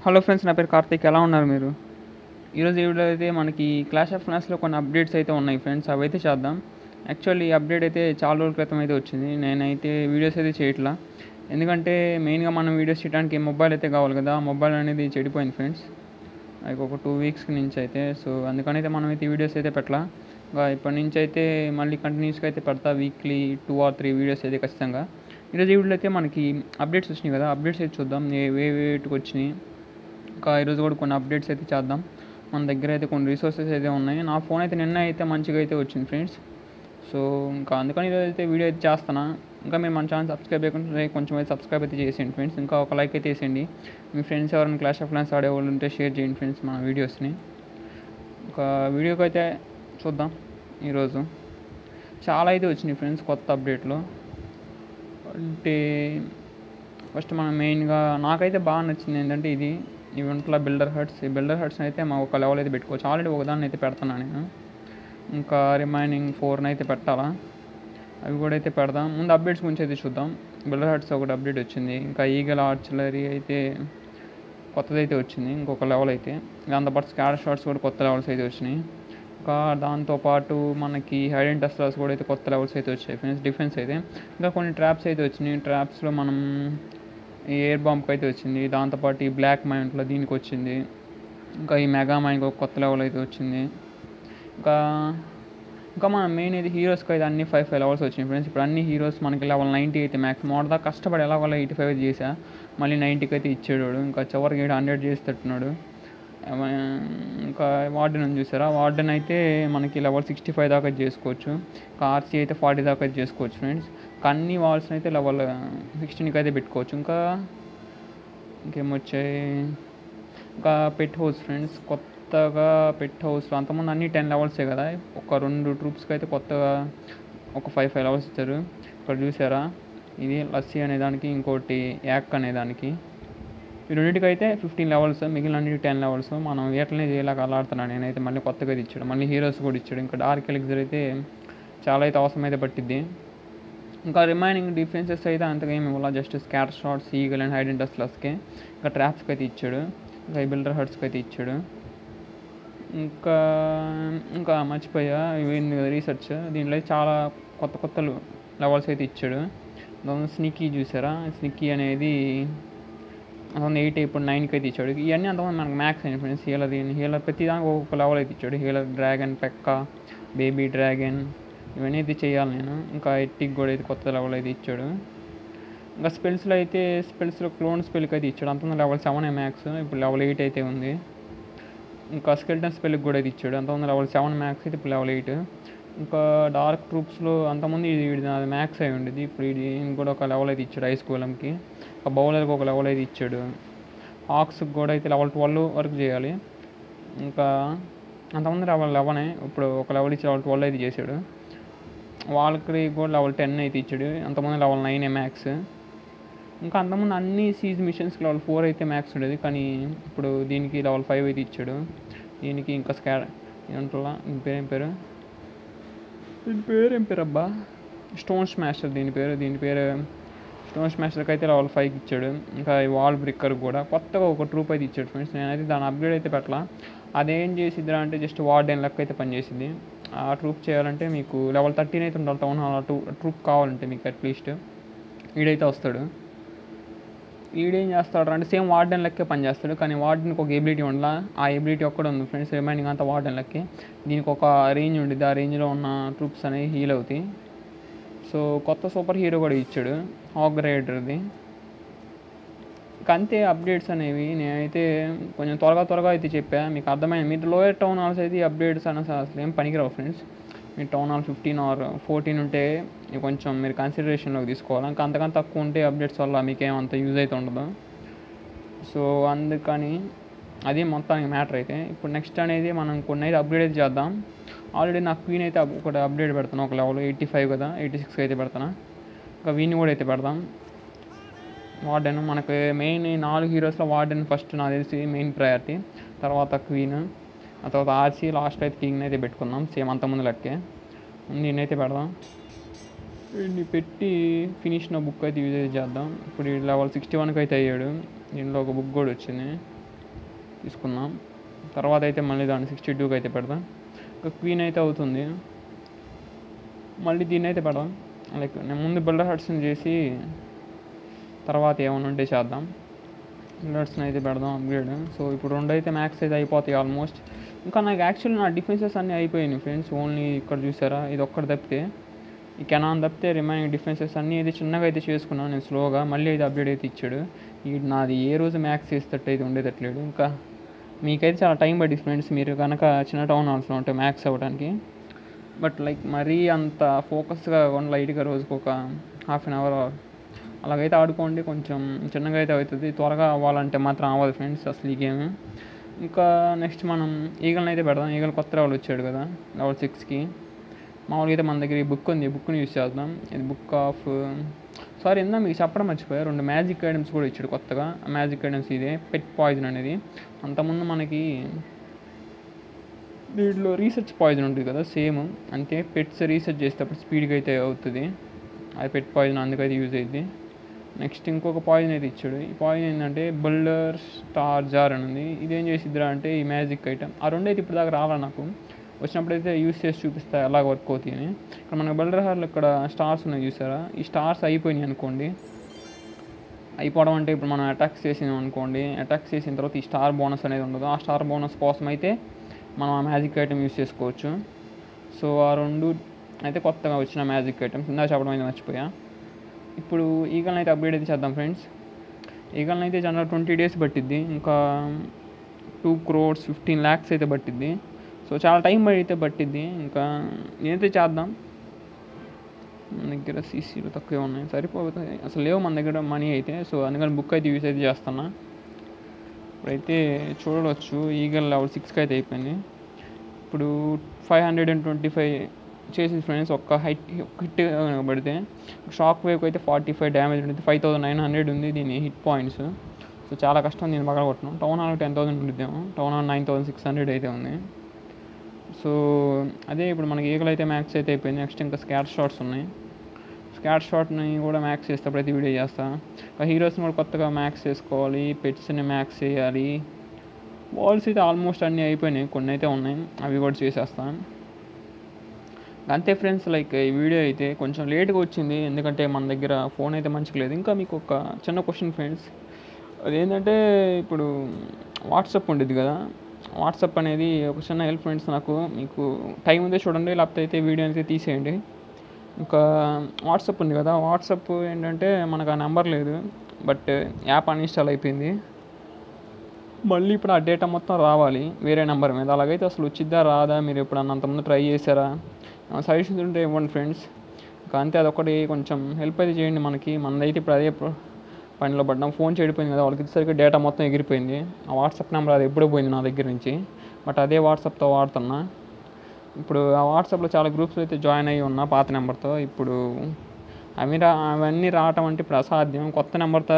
Hello friends నా పేరు కార్తీక్ ఎలా ఉన్నారు మీరు ఈరోజు ఈ వీడియోలో అయితే మనకి క్లాష్ ఆఫ్ క్లాస్లో కొన్ని అప్డేట్స్ అయితే ఉన్నాయి ఫ్రెండ్స్ అవి అయితే చేద్దాం యాక్చువల్లీ ఈ అప్డేట్ అయితే చాలా రోజుల క్రితం అయితే వచ్చింది నేనైతే వీడియోస్ అయితే చేయట్లా ఎందుకంటే మెయిన్గా మనం వీడియోస్ చేయడానికి మొబైల్ అయితే కావాలి కదా మొబైల్ అనేది చెడిపోయింది ఫ్రెండ్స్ అది ఒక టూ వీక్స్ నుంచి అయితే సో అందుకని అయితే మనం అయితే వీడియోస్ అయితే పెట్టలా ఇంకా ఇప్పటి నుంచి అయితే మళ్ళీ కంటిన్యూస్గా అయితే పెడతా weekly two or three videos అయితే ఖచ్చితంగా ఈరోజు ఈ వీడియోలో అయితే మనకి అప్డేట్స్ వచ్చినాయి కదా అప్డేట్స్ అయితే చూద్దాం ఏ ఏ వేటికి వచ్చినాయి ఇంకా ఈరోజు కూడా కొన్ని అప్డేట్స్ అయితే చేద్దాం మన దగ్గర అయితే కొన్ని రిసోర్సెస్ అయితే ఉన్నాయి నా ఫోన్ అయితే నిన్న అయితే మంచిగా అయితే వచ్చింది ఫ్రెండ్స్ సో ఇంకా అందుకని ఈరోజు అయితే వీడియో అయితే చేస్తాను ఇంకా మీరు మన ఛానల్ సబ్స్క్రైబ్ చేయకుండా కొంచెం అయితే సబ్స్క్రైబ్ అయితే చేసేయండి ఫ్రెండ్స్ ఇంకా ఒక లైక్ అయితే వేసేయండి మీ ఫ్రెండ్స్ ఎవరైనా క్లాష్ ఆఫ్ క్లాన్స్ ఆడే వాళ్ళు ఉంటే షేర్ చేయండి ఫ్రెండ్స్ మన వీడియోస్ని ఒక వీడియోకి అయితే చూద్దాం ఈరోజు చాలా అయితే వచ్చినాయి ఫ్రెండ్స్ కొత్త అప్డేట్లో అంటే ఫస్ట్ మనం మెయిన్గా నాకైతే బాగా నచ్చింది ఏంటంటే ఇది ఈవెంట్లో బిల్డర్ హట్స్ ఈ బిల్డర్ హట్స్ అయితే మా ఒక లెవెల్ అయితే పెట్టుకోవచ్చు ఆల్రెడీ ఒకదాన్ని అయితే పెడతాను నేను ఇంకా రిమైనింగ్ ఫోర్ని అయితే పెట్టాలా అవి కూడా అయితే పెడదాం ముందు అప్డేట్స్ గురించి అయితే చూద్దాం బిల్డర్ హట్స్ ఒకటి అప్డేట్ వచ్చింది ఇంకా ఈగల్ ఆర్చిలరీ అయితే కొత్తది అయితే వచ్చింది ఇంకొక లెవెల్ అయితే దాంతోపాటు స్కార్ షాట్స్ కూడా కొత్త లెవెల్స్ అయితే వచ్చినాయి ఇంకా దాంతోపాటు మనకి హైడ్ అండ్ టెస్టర్స్ కూడా అయితే కొత్త లెవెల్స్ అయితే వచ్చాయి ఫ్రెండ్స్ డిఫెన్స్ అయితే ఇంకా కొన్ని ట్రాప్స్ అయితే వచ్చినాయి ట్రాప్స్లో మనం ఈ ఎయిర్ బాంబ్కి అయితే వచ్చింది దాంతోపాటు ఈ బ్లాక్ మైంట్లో దీనికి వచ్చింది ఇంకా ఈ మెగా మైండ్కి ఒక కొత్త లెవెల్ అయితే వచ్చింది ఇంకా ఇంకా మన మెయిన్ ఇది హీరోస్కి అయితే అన్ని ఫైవ్ ఫైవ్ లెవెల్స్ వచ్చినాయి ఫ్రెండ్స్ ఇప్పుడు అన్ని హీరోస్ మనకి లెవెల్ నైంటీ అయితే మ్యాక్స్ మోడదా కష్టపడి ఎలా వాళ్ళ ఎయిటీ ఫైవ్ చేసా మళ్ళీ నైంటీకి అయితే ఇచ్చాడు వాడు. ఇంకా చివరికి ఏడు హండ్రెడ్ చేసి తట్టున్నాడు ఏమ- ఇంకా వార్డెన్ ఉంది చూసారా వార్డెన్ అయితే మనకి లెవెల్ సిక్స్టీ ఫైవ్ దాకా చేసుకోవచ్చు ఇంకా ఆర్సీ అయితే ఫార్టీ దాకా అయితే చేసుకోవచ్చు ఫ్రెండ్స్ ఇంకా అన్ని వాల్స్ అయితే లెవెల్ సిక్స్టీన్కి అయితే పెట్టుకోవచ్చు ఇంకా ఇంకేమొచ్చాయి ఇంకా పెట్ హౌస్ ఫ్రెండ్స్ కొత్తగా పెట్ హౌస్లో అంతకుముందు అన్ని టెన్ లెవెల్సే కదా ఒక రెండు ట్రూప్స్కి అయితే కొత్తగా ఒక ఫైవ్ ఫైవ్ లెవెల్స్ ఇచ్చారు ఇక్కడ చూసారా ఇది లస్సీ అనే దానికి ఇంకోటి యాక్ అనే దానికి ఈ రెండింటికి అయితే ఫిఫ్టీన్ లెవెల్స్ మిగిలిన అన్నిటి టెన్ లెవెల్స్ మనం వీటిని చేయలేక అలాడుతున్నాను నేనైతే మళ్ళీ కొత్తగా ఇది ఇచ్చాడు మళ్ళీ హీరోస్ కూడా ఇచ్చాడు ఇంకా డార్క్ ఎలిక్సర్ అయితే చాలా అయితే అవసరం అయితే పట్టిద్ది ఇంకా రిమైనింగ్ డిఫెన్సెస్ అయితే అంతగా ఏమి ఇవ్వాలి just scattershots eagle and hide and టస్లస్కి ఇంకా ట్రాప్స్కి అయితే ఇచ్చాడు ఇంకా ఈ బిల్డర్ హర్ట్స్కి అయితే ఇచ్చాడు ఇంకా ఇంకా మర్చిపోయా ఇవి రీసెర్చ్ దీంట్లో అయితే చాలా కొత్త కొత్త లెవెల్స్ అయితే ఇచ్చాడు దాని స్నిక్కీ చూసారా స్నిక్కీ అనేది అంతమంది ఎయిట్ ఇప్పుడు నైన్కి అయితే ఇచ్చాడు ఇవన్నీ అంతమంది మనకు మ్యాక్స్ అయిన ఫ్రెండ్స్ హీలర్ హీలర్ ప్రతి దానికి ఒక్కొక్క లెవెల్ అయితే ఇచ్చాడు హీలర్ డ్రాగన్ పెక్క బేబీ డ్రాగన్ ఇవన్నీ అయితే చేయాలి నేను ఇంకా ఎట్టికి కూడా అయితే కొత్త లెవెల్ అయితే ఇచ్చాడు ఇంకా స్పెల్స్లో అయితే స్పెల్స్లో క్లోన్ స్పెల్కి అయితే ఇచ్చాడు అంతమంది లెవెల్ సెవెన్ మ్యాక్స్ ఇప్పుడు లెవెల్ ఎయిట్ అయితే ఉంది ఇంకా స్కెల్టన్ స్పెల్కి కూడా ఇది ఇచ్చాడు అంతమంది లెవెల్ సెవెన్ మ్యాక్స్ అయితే ఇప్పుడు లెవెల్ ఎయిట్ ఇంకా డార్క్ ట్రూప్స్లో అంతమంది ఇది ఇది నాది మ్యాక్స్ అయి ఉండేది ఇప్పుడు ఇది ఈయనకి కూడా ఒక లెవెల్ అయితే ఇచ్చాడు ఐస్ గోళంకి ఒక బౌలర్కి ఒక లెవెల్ అయితే ఇచ్చాడు హాక్స్కి కూడా అయితే లెవెల్ ట్వెల్వ్ వరకు చేయాలి ఇంకా అంతమంది లెవెల్ లెవెనే ఇప్పుడు ఒక లెవెల్ ఇచ్చి లెవెల్ ట్వెల్వ్ అయితే చేశాడు వాళ్ళకి కూడా లెవెల్ టెన్ అయితే ఇచ్చాడు అంతమంది లెవెల్ నైన్ మ్యాక్స్ ఇంకా అంతకుముందు అన్ని సీజ్ మిషన్స్కి లెవెల్ ఫోర్ అయితే మ్యాక్స్ ఉండేది కానీ ఇప్పుడు దీనికి లెవెల్ ఫైవ్ అయితే ఇచ్చాడు దీనికి ఇంకా స్కా ఏమంటారా దీని పేరు ఏం పేరు దీని పేరు ఏం పేరు అబ్బా స్టోన్ స్మాషర్ దీని పేరు దీని పేరు స్టోన్ స్మాషర్కి అయితే లెవెల్ ఫైవ్కి ఇచ్చాడు ఇంకా ఈ వాల్ బ్రిక్కర్ కూడా కొత్తగా ఒక ట్రూప్ అయితే ఇచ్చాడు ఫ్రెండ్స్ నేనైతే దాని అప్గ్రేడ్ అయితే పెట్టలా అదేం చేసిద్దిరా అంటే జస్ట్ వార్డెన్ లెక్క అయితే పనిచేసింది ఆ ట్రూప్ చేయాలంటే మీకు లెవెల్ థర్టీన్ అయితే ఉండాలి టౌన్ హాల్ టూ ట్రూప్ కావాలంటే మీకు అట్లీస్ట్ వీడైతే వస్తాడు వీడేం చేస్తాడు అంటే సేమ్ వార్డెన్ లెక్కే పనిచేస్తాడు కానీ వార్డెన్కి ఒక ఎబిలిటీ ఉండాల ఆ ఎబిలిటీ ఒక్కడే ఉంది ఫ్రెండ్స్ రిమైనింగ్ అంతా వార్డెన్ లెక్కే దీనికి ఒక రేంజ్ ఉండిద్ది ఆ రేంజ్లో ఉన్న ట్రూప్స్ అనేవి హీల్ అవుతాయి సో కొత్త సూపర్ హీరో కూడా ఇచ్చాడు హాగ్ రైడర్ది ఇక అంతే అప్డేట్స్ అనేవి నేనైతే కొంచెం త్వరగా త్వరగా అయితే చెప్పా మీకు అర్థమైంది మీరు లోయర్ టౌన్ హాల్స్ అయితే ఈ అప్డేట్స్ అన్న అసలు ఏం పనికిరావు ఫ్రెండ్స్ మీ town hall fifteen or fourteen ఉంటే ఇవి కొంచెం మీరు కన్సిడరేషన్లోకి తీసుకోవాలి ఇంకా అంతకన్నా తక్కువ ఉంటే అప్డేట్స్ వల్ల మీకేం అంత యూజ్ అయితే ఉండదు సో అందుకని అది మొత్తానికి మ్యాటర్ అయితే ఇప్పుడు నెక్స్ట్ అనేది మనం కొన్ని అయితే అప్గ్రేడ్ అయితే చేద్దాం ఆల్రెడీ నా క్వీన్ అయితే అప్- ఒకటి అప్డేట్ పెడతాను ఒక లెవెల్ ఎయిటీ ఫైవ్ కదా ఎయిటీ సిక్స్ అయితే పెడతాను ఇంకా వీని కూడా అయితే పెడదాం వార్డెన్ మనకు మెయిన్ ఈ నాలుగు హీరోస్లో వార్డెన్ ఫస్ట్ నాకు తెలిసి మెయిన్ ప్రయారిటీ తర్వాత క్వీన్ ఆ తర్వాత ఆర్సీ లాస్ట్ అయితే కింగ్ అయితే పెట్టుకుందాం సేమ్ అంతకుముందు లెక్కే నేనైతే పెడదాం వీడిని పెట్టి ఫినిష్ నా బుక్ అయితే యూజ్ చేద్దాం ఇప్పుడు ఈ లెవెల్ సిక్స్టీ వన్కి అయితే అయ్యాడు దీనిలో ఒక బుక్ కూడా వచ్చింది తీసుకుందాం తర్వాత అయితే మళ్ళీ దాన్ని సిక్స్టీ టూకి అయితే పెడదాం ఇంకా క్వీన్ అయితే అవుతుంది మళ్ళీ దీన్ని అయితే పెడదాం లైక్ నేను ముందు బిల్డర్ హట్స్ని చేసి తర్వాత ఏమైనా ఉంటే చేద్దాం బిల్డర్స్ని అయితే పెడదాం అప్గ్రేడ్ సో ఇప్పుడు రెండు అయితే మ్యాక్స్ అయితే అయిపోతాయి ఆల్మోస్ట్ ఇంకా నాకు యాక్చువల్లీ నా డిఫెన్సెస్ అన్నీ అయిపోయినాయి ఫ్రెండ్స్ ఓన్లీ ఇక్కడ చూసారా ఇది ఒక్కటి తప్పితే ఈ కెనాన్ తప్పితే రిమైనింగ్ డిఫెన్సెస్ అన్నీ అయితే చిన్నగా అయితే చేసుకున్నాను నేను స్లోగా మళ్ళీ అయితే అప్డేట్ అయితే ఇచ్చాడు ఈ నాది ఏ రోజు మ్యాక్స్ చేసేటట్టు అయితే ఉండేటట్లేడు ఇంకా మీకైతే చాలా టైం పట్టింది ఫ్రెండ్స్ మీరు కనుక చిన్న టౌన్ హాల్స్లో ఉంటే మ్యాక్స్ అవ్వడానికి బట్ లైక్ మరీ అంత ఫోకస్గా కాకుండా లైట్గా రోజుకు ఒక హాఫ్ అన్ అవర్ అలాగైతే ఆడుకోండి కొంచెం చిన్నగా అయితే అవుతుంది త్వరగా అవ్వాలంటే మాత్రం అవ్వదు ఫ్రెండ్స్ అసలు ఈ గేమ్ ఇంకా నెక్స్ట్ మనం ఈగల్ని అయితే పెడదాం ఈగల్ కొత్త లెవెల్ వచ్చాడు కదా లెవెల్ సిక్స్కి మామూలుగా అయితే మన దగ్గర ఈ బుక్ ఉంది ఈ బుక్ని యూస్ చేద్దాం ఇది బుక్ ఆఫ్ సారీ ఇందా మీకు చెప్పడం మర్చిపోయా రెండు మ్యాజిక్ ఐటమ్స్ కూడా ఇచ్చాడు కొత్తగా ఆ మ్యాజిక్ ఐటమ్స్ ఇదే పెట్ పాయిజన్ అనేది అంతకుముందు మనకి దీంట్లో రీసెర్చ్ పాయిజన్ ఉంటుంది కదా సేమ్ అంతే పెట్స్ రీసెర్చ్ చేసేటప్పుడు స్పీడ్గా అయితే అవుతుంది అది పెట్ పాయిజన్ అందుకైతే యూజ్ అయ్యింది నెక్స్ట్ ఇంకొక పాయిజన్ అయితే ఇచ్చాడు ఈ పాయిజన్ ఏంటంటే బుల్డర్ స్టార్ జార్ అని ఉంది ఇదేం చేసిద్దిరా అంటే ఈ మ్యాజిక్ ఐటమ్ ఆ రెండు అయితే ఇప్పుడు దాకా రావాలి నాకు వచ్చినప్పుడు అయితే యూస్ చేసి చూపిస్తా ఎలా వర్క్ అవుతాయి అని ఇక్కడ మనకు బల్డర్ హార్లో ఇక్కడ స్టార్స్ ఉన్నాయి చూసారా ఈ స్టార్స్ అయిపోయినాయి అనుకోండి అయిపోవడం అంటే ఇప్పుడు మనం అటాక్స్ చేసినాం అనుకోండి అటాక్స్ చేసిన తర్వాత ఈ స్టార్ బోనస్ అనేది ఉండదు ఆ స్టార్ బోనస్ కోసం అయితే మనం ఆ మ్యాజిక్ ఐటమ్ యూస్ చేసుకోవచ్చు సో ఆ రెండు అయితే కొత్తగా వచ్చిన మ్యాజిక్ ఐటమ్స్ ఇందా చెప్పడం అయితే మర్చిపోయా ఇప్పుడు ఈగల్ని అయితే అప్గ్రేడ్ అయితే చేద్దాం ఫ్రెండ్స్ ఈగల్ని అయితే జనరల్ ట్వంటీ డేస్ పట్టిద్ది ఇంకా టూ క్రోర్స్ ఫిఫ్టీన్ ల్యాక్స్ అయితే పట్టిద్ది సో చాలా టైం అయితే పట్టిద్ది ఇంకా నేనైతే చేద్దాం మన దగ్గర సీసీలు తక్కువే ఉన్నాయి సరిపోతాయి అసలు లేవు మన దగ్గర మనీ అయితే సో అందుకని బుక్ అయితే యూస్ అయితే చేస్తున్నా ఇప్పుడైతే చూడవచ్చు ఈగల్ లెవెల్ సిక్స్కి అయితే అయిపోయింది ఇప్పుడు five hundred and twenty five చేసి ఫ్రెండ్స్ ఒక్క హైట్ హిట్ పడితే షాక్ వేవ్కి అయితే ఫార్టీ ఫైవ్ డ్యామేజ్ ఉంటుంది ఫైవ్ థౌసండ్ నైన్ హండ్రెడ్ ఉంది దీని హిట్ పాయింట్స్ సో చాలా కష్టం దీన్ని పగల కొట్టడం టౌన్ హాల్ టెన్ థౌసండ్ ఉంటుందేమో town hall nine thousand six hundred అయితే ఉంది సో అదే ఇప్పుడు మనకి ఈగల్ అయితే మ్యాక్స్ అయితే అయిపోయింది నెక్స్ట్ ఇంకా స్కాట్ షాట్స్ ఉన్నాయి స్కాట్ షాట్ని కూడా మ్యాక్స్ చేస్తే అయితే వీడియో చేస్తా ఇంకా హీరోస్ని కూడా కొత్తగా మ్యాక్స్ చేసుకోవాలి పెట్స్ని మ్యాక్స్ చేయాలి బాల్స్ అయితే ఆల్మోస్ట్ అన్నీ అయిపోయినాయి కొన్ని అయితే ఉన్నాయి అవి కూడా చేసేస్తాను అంతే ఫ్రెండ్స్ లైక్ ఈ వీడియో అయితే కొంచెం లేట్గా వచ్చింది ఎందుకంటే మన దగ్గర ఫోన్ అయితే మంచిగా లేదు ఇంకా మీకు ఒక చిన్న క్వశ్చన్ ఫ్రెండ్స్ అదేంటంటే ఇప్పుడు వాట్సాప్ ఉండేది కదా వాట్సాప్ అనేది ఒక చిన్న హెల్ప్ ఫ్రెండ్స్ నాకు మీకు టైం ఉందే చూడండి లేకపోతే అయితే వీడియో అయితే తీసేయండి ఇంకా వాట్సాప్ ఉంది కదా వాట్సాప్ ఏంటంటే మనకు ఆ నెంబర్ లేదు బట్ యాప్ అన్ఇన్స్టాల్ అయిపోయింది మళ్ళీ ఇప్పుడు ఆ డేటా మొత్తం రావాలి వేరే నెంబర్ మీద అలాగైతే అసలు వచ్చిద్దా రాదా మీరు ఎప్పుడన్నా అంతకుముందు ట్రై చేశారా సజెషన్స్ ఉంటే ఇవ్వండి ఫ్రెండ్స్ ఇంకా అంతే అదొకటి కొంచెం హెల్ప్ అయితే చేయండి మనకి మనదైతే ఇప్పుడు అదే ప్ర- పనిలో పడ్డాం ఫోన్ చెడిపోయింది కదా వాళ్ళకి ఇచ్చేసరికి డేటా మొత్తం ఎగిరిపోయింది ఆ వాట్సాప్ నెంబర్ అది ఎప్పుడో పోయింది నా దగ్గర నుంచి బట్ అదే వాట్సాప్తో వాడుతున్నా ఇప్పుడు ఆ వాట్సాప్లో చాలా గ్రూప్స్ అయితే జాయిన్ అయ్యి ఉన్నా పాత నెంబర్తో ఇప్పుడు అవి రా అవన్నీ రావటం అంటే ఇప్పుడు అసాధ్యం కొత్త నెంబర్తో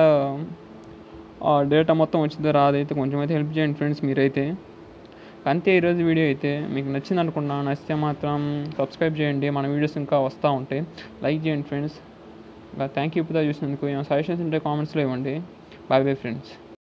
డేటా మొత్తం వచ్చిందో రాదైతే కొంచెం అయితే హెల్ప్ చేయండి ఫ్రెండ్స్ మీరైతే అంతే ఈరోజు వీడియో అయితే మీకు నచ్చింది అనుకున్నా నచ్చితే మాత్రం సబ్స్క్రైబ్ చేయండి మన వీడియోస్ ఇంకా వస్తూ ఉంటాయి లైక్ చేయండి ఫ్రెండ్స్ ఇంకా థ్యాంక్ యూ ఇప్పుడు చూసినందుకు ఏమైనా సజెషన్స్ ఉంటే కామెంట్స్లో ఇవ్వండి బాయ్ బాయ్ ఫ్రెండ్స్